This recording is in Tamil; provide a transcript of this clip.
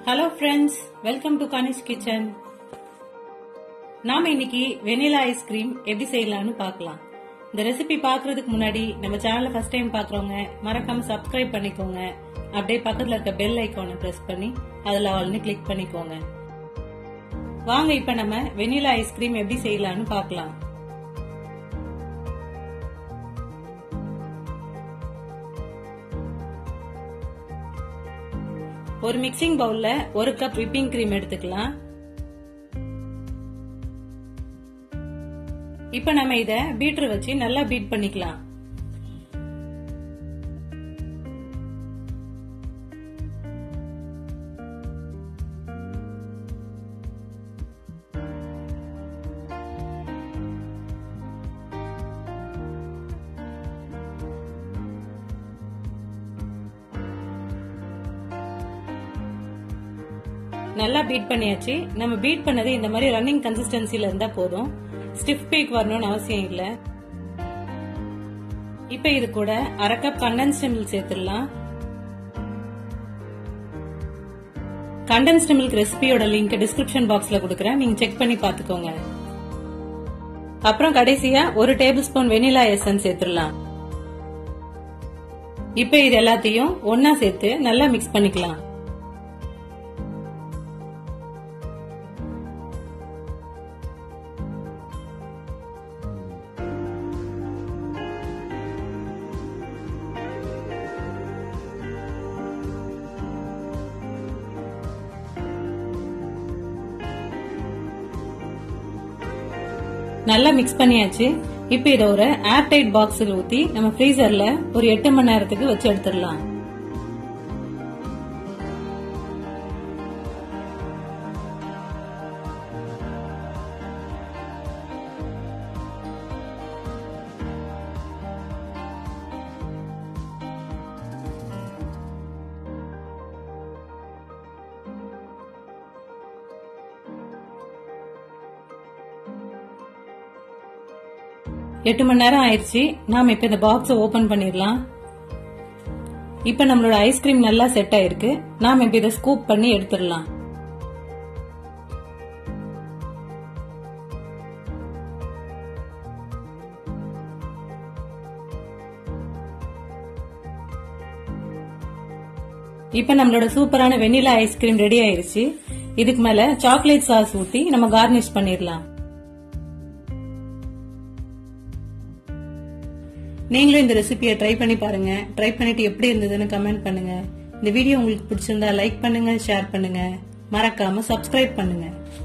hello friends welcome to Kanish kitchen நாம இன்னைக்கு வெனிலா ஐஸ்கிரீம் எப்படி செய்யலாம்னு பார்க்கலாம் இந்த ரெசிபி பார்க்கறதுக்கு முன்னாடி நம்ம சேனலை ஃபர்ஸ்ட் டைம் பார்க்கறவங்க மறக்காம சப்ஸ்கிரைப் பண்ணிக்கோங்க அப்படியே பக்கத்துல இருக்க பெல் ஐக்கானை பிரஸ் பண்ணி அதுல ஆல்னு கிளிக் பண்ணிக்கோங்க வாங்க இப்ப நம்ம வெனிலா ஐஸ்கிரீம் எப்படி செய்யலாம்னு பார்க்கலாம் ஒரு மிக்சிங் பவுல்ல ஒரு கப் விப்பிங் கிரீம் எடுத்துக்கலாம் இப்ப நம்ம இத பீட்டர் வச்சு நல்லா பீட் பண்ணிக்கலாம் நல்லா பீட் பண்ணியாச்சு நம்ம பீட் பண்ணது இந்த மாதிரி ரன்னிங் கன்சிஸ்டன்சில இருந்தா போதும் ஸ்டிஃப் பீக் வரணும்னு அவசியம் இல்ல இப்ப இது கூட அரை கப் கண்டென்ஸ்டு மில்க் சேர்த்துடலாம் கண்டென்ஸ்டு மில்க் ரெசிபியோட லிங்க் டிஸ்கிரிப்ஷன் பாக்ஸ்ல கொடுக்கறேன் நீங்க செக் பண்ணி பாத்துக்கோங்க அப்புறம் கடைசியா ஒரு டேபிள் ஸ்பூன் வெனிலா எசன்ஸ் சேர்த்துடலாம் இப்ப இது எல்லாத்தையும் ஒன்னா சேர்த்து நல்லா மிக்ஸ் பண்ணிக்கலாம் நல்லா மிக்ஸ் பண்ணியாச்சு இப்போ இதை ஒரு ஏர்டைட் பாக்ஸில் ஊத்தி நம்ம ஃப்ரீசர்ல ஒரு எட்டு மணி நேரத்துக்கு வச்சு எடுத்துடலாம் எட்டு மணி நேரம் ஆயிடுச்சு நாம இப்ப இந்த பாக்ஸ் ஓபன் பண்ணிடலாம் இப்ப நம்மளோட ஐஸ்கிரீம் நல்லா செட் ஆயிருக்கு நாம இப்ப இதை ஸ்கூப் பண்ணி எடுத்துடலாம் இப்ப நம்மளோட சூப்பரான வெனிலா ஐஸ்கிரீம் ரெடி ஆயிருச்சு இதுக்கு மேல சாக்லேட் சாஸ் ஊத்தி நம்ம கார்னிஷ் பண்ணிடலாம் நீங்களும் இந்த ரெசிபியை ட்ரை பண்ணி பாருங்க ட்ரை பண்ணிட்டு எப்படி இருந்ததுன்னு கமெண்ட் பண்ணுங்க இந்த வீடியோ உங்களுக்கு பிடிச்சிருந்தா லைக் பண்ணுங்க ஷேர் பண்ணுங்க மறக்காம சப்ஸ்கிரைப் பண்ணுங்க